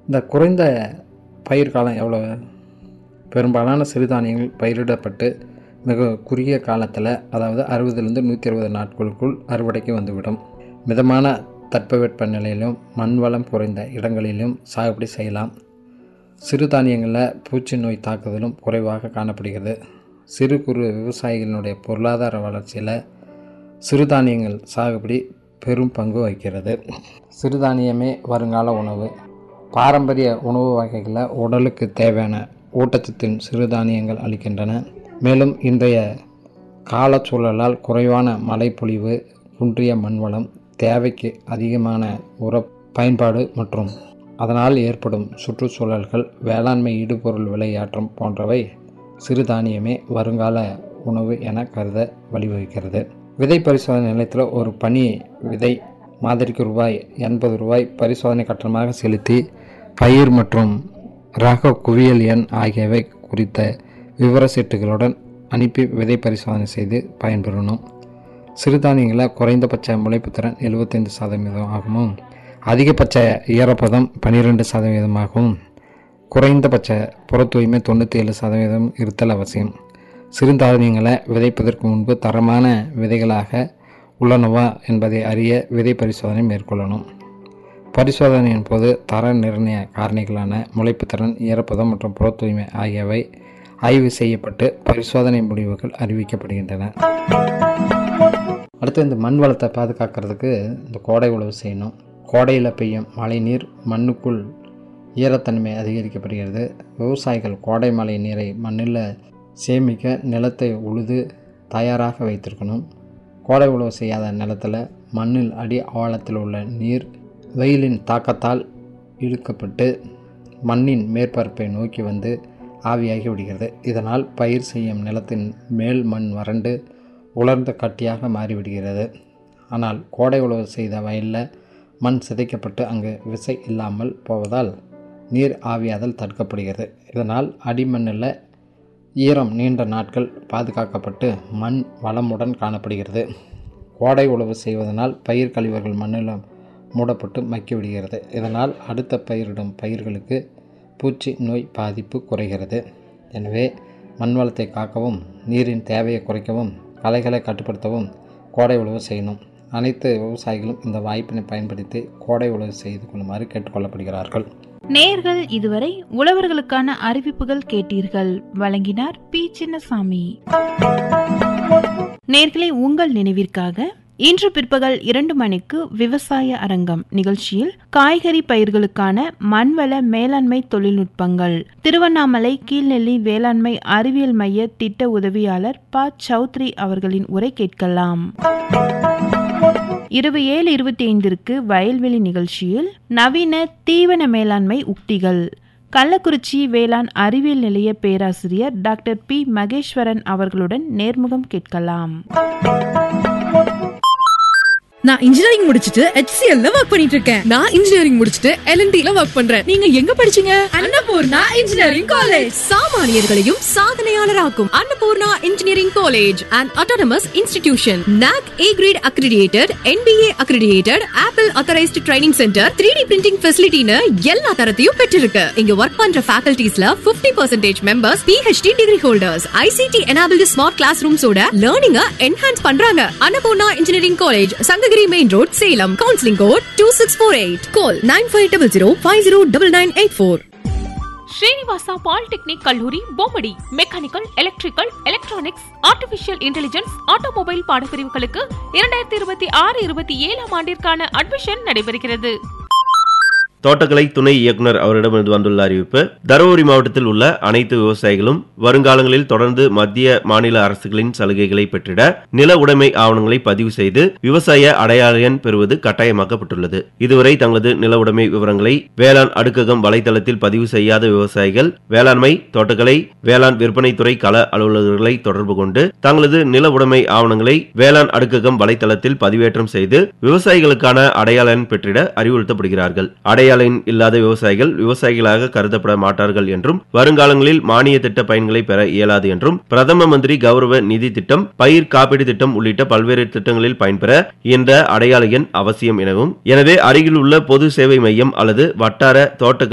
இந்த குறைந்த பயிர் காலம் எவ்வளோ பெரும்பாலான சிறுதானியங்கள் பயிரிடப்பட்டு மிக குறுகிய காலத்தில் அதாவது அறுபதுலேருந்து நூற்றி அறுபது நாட்களுக்குள் அறுவடைக்கு வந்துவிடும் மிதமான தட்பவெட்ப நிலையிலும் மண் வளம் குறைந்த இடங்களிலும் சாகுபடி செய்யலாம் சிறுதானியங்களில் பூச்சி நோய் தாக்குதலும் குறைவாக காணப்படுகிறது சிறு குறு விவசாயிகளினுடைய பொருளாதார வளர்ச்சியில் சிறுதானியங்கள் சாகுபடி பெரும் பங்கு வகிக்கிறது சிறுதானியமே வருங்கால உணவு பாரம்பரிய உணவு வகைகளில் உடலுக்கு தேவையான ஊட்டச்சத்தின் சிறுதானியங்கள் அளிக்கின்றன மேலும் இன்றைய காலச்சூழலால் குறைவான மழைப்பொழிவு குன்றிய மண்வளம் தேவைக்கு அதிகமான உர பயன்பாடு மற்றும் அதனால் ஏற்படும் சுற்றுச்சூழல்கள் வேளாண்மை இடுபொருள் விளையாற்றம் போன்றவை சிறுதானியமே வருங்கால உணவு என கருத வழிவகுக்கிறது விதை பரிசோதனை நிலையத்தில் ஒரு பனி விதை மாதிரிக்கு ரூபாய் எண்பது ரூபாய் பரிசோதனை கட்டணமாக செலுத்தி பயிர் மற்றும் ரக குவியல் எண் ஆகியவை குறித்த விவர சீட்டுகளுடன் அனுப்பி விதை பரிசோதனை செய்து பயன்பெறணும் சிறுதானியங்களில் குறைந்தபட்ச முளைப்புத்திறன் எழுபத்தைந்து சதவீதம் ஆகவும் அதிகபட்ச ஈரப்பதம் பன்னிரெண்டு சதவீதமாகவும் குறைந்தபட்ச புற தூய்மை தொண்ணூற்றி ஏழு சதவீதம் இருத்தல் அவசியம் சிறுதானியங்களை விதைப்பதற்கு முன்பு தரமான விதைகளாக உள்ளனவா என்பதை அறிய விதை பரிசோதனை மேற்கொள்ளணும் பரிசோதனையின் போது தர நிர்ணய காரணிகளான முளைப்புத்திறன் ஈரப்பதம் மற்றும் புற தூய்மை ஆகியவை ஆய்வு செய்யப்பட்டு பரிசோதனை முடிவுகள் அறிவிக்கப்படுகின்றன அடுத்து இந்த மண் வளத்தை பாதுகாக்கிறதுக்கு இந்த கோடை உழவு செய்யணும் கோடையில் பெய்யும் மழைநீர் மண்ணுக்குள் ஈரத்தன்மை அதிகரிக்கப்படுகிறது விவசாயிகள் கோடை மழை நீரை மண்ணில் சேமிக்க நிலத்தை உழுது தயாராக வைத்திருக்கணும் கோடை உழவு செய்யாத நிலத்தில் மண்ணில் அடி ஆழத்தில் உள்ள நீர் வெயிலின் தாக்கத்தால் இழுக்கப்பட்டு மண்ணின் மேற்பரப்பை நோக்கி வந்து ஆவியாகி விடுகிறது இதனால் பயிர் செய்யும் நிலத்தின் மேல் மண் வறண்டு உலர்ந்த கட்டியாக மாறிவிடுகிறது ஆனால் கோடை உழவு செய்த வயலில் மண் சிதைக்கப்பட்டு அங்கு விசை இல்லாமல் போவதால் நீர் ஆவியாதல் தடுக்கப்படுகிறது இதனால் அடிமண்ணில் ஈரம் நீண்ட நாட்கள் பாதுகாக்கப்பட்டு மண் வளமுடன் காணப்படுகிறது கோடை உழவு செய்வதனால் பயிர் கழிவுகள் மண்ணில் மூடப்பட்டு மக்கிவிடுகிறது இதனால் அடுத்த பயிரிடும் பயிர்களுக்கு பூச்சி நோய் பாதிப்பு குறைகிறது எனவே மண் வளத்தை காக்கவும் நீரின் தேவையை குறைக்கவும் களைகளை கட்டுப்படுத்தவும் கோடை உழவு செய்யணும் அனைத்து விவசாயிகளும் இந்த வாய்ப்பினை பயன்படுத்தி கோடை உழவு செய்து கொள்ளுமாறு கேட்டுக்கொள்ளப்படுகிறார்கள் நேர்கள் இதுவரை உழவர்களுக்கான அறிவிப்புகள் கேட்டீர்கள் வழங்கினார் பி சின்னசாமி நேர்களை உங்கள் நினைவிற்காக இன்று பிற்பகல் இரண்டு மணிக்கு விவசாய அரங்கம் நிகழ்ச்சியில் காய்கறி பயிர்களுக்கான மண்வள மேலாண்மை தொழில்நுட்பங்கள் திருவண்ணாமலை கீழ்நெல்லி வேளாண்மை அறிவியல் மைய திட்ட உதவியாளர் ப சௌத்ரி அவர்களின் உரை கேட்கலாம் இரவு ஏழு இருபத்தி ஐந்திற்கு வயல்வெளி நிகழ்ச்சியில் நவீன தீவன மேலாண்மை உக்திகள் கள்ளக்குறிச்சி வேளாண் அறிவியல் நிலைய பேராசிரியர் டாக்டர் பி மகேஸ்வரன் அவர்களுடன் நேர்முகம் கேட்கலாம் நான் இன்ஜினியரிங் முடிச்சிட்டு HCL ல ஒர்க் பண்ணிட்டு இருக்கேன் நான் இன்ஜினியரிங் முடிச்சிட்டு எல்என்டி ல ஒர்க் பண்றேன் நீங்க எங்க படிச்சீங்க அன்னபூர்ணா இன்ஜினியரிங் காலேஜ் சாமானியர்களையும் சாதனையாளராக்கும் Annapoorna engineering college and autonomous institution NAC A grade accredited NBA accredited Apple authorized training centre 3D printing ஃபெசிலிட்டின்னு எல்லா தரத்தையும் பெற்றிருக்கு இங்க ஒர்க் பண்ற ஃபேக்கல்டிஸ்ல 50% percentage members PhD degree holders ICT enabled smart class ரூம்ஸோட லேர்னிங்க என்ஹான்ஸ் பண்றாங்க Annapoorna engineering college Sankagiri main road Salem counselling code two six four eight call nine five double zero five zero double nine eight four Srinivasa polytechnic கல்லூரி Bommidi mechanical electrical electronics artificial intelligence automobile பாடப்பிரிவுகளுக்கு இரண்டாயிரத்தி இருபத்தி ஆறு இருபத்தி ஏழாம் ஆண்டிற்கான அட்மிஷன் நடைபெறுகிறது தோட்டக்கலை துணை இயக்குனர் அவரிடமிருந்து வந்துள்ள அறிவிப்பு தருமபுரி மாவட்டத்தில் உள்ள அனைத்து விவசாயிகளும் வருங்காலங்களில் தொடர்ந்து மத்திய மாநில அரசுகளின் சலுகைகளை பெற்றிட நில உடைமை ஆவணங்களை பதிவு செய்து விவசாய அடையாள எண் பெறுவது கட்டாயமாக்கப்பட்டுள்ளது இதுவரை தங்களது நில உடைமை விவரங்களை வேளாண் அடுக்ககம் வலைதளத்தில் பதிவு செய்யாத விவசாயிகள் வேளாண்மை தோட்டக்கலை வேளாண் விற்பனைத்துறை கள அலுவலர்களை தொடர்பு கொண்டு தங்களது நில உடைமை ஆவணங்களை வேளாண் அடுக்ககம் வலைதளத்தில் பதிவேற்றம் செய்து விவசாயிகளுக்கான அடையாள எண் பெற்றிட அறிவுறுத்தப்படுகிறார்கள் அடையாள எண் இல்லாத விவசாயிகள் விவசாயிகளாக கருதப்பட மாட்டார்கள் என்றும் வருங்காலங்களில் மானிய திட்ட பயன்களை பெற இயலாது என்றும் பிரதம மந்திரி கௌரவ நிதி திட்டம் பயிர் காப்பீடு திட்டம் உள்ளிட்ட பல்வேறு திட்டங்களில் பயன்பெற இந்த அடையாள எண் அவசியம் எனவும் எனவே அருகில் உள்ள பொது சேவை மையம் அல்லது வட்டார தோட்டக்கலை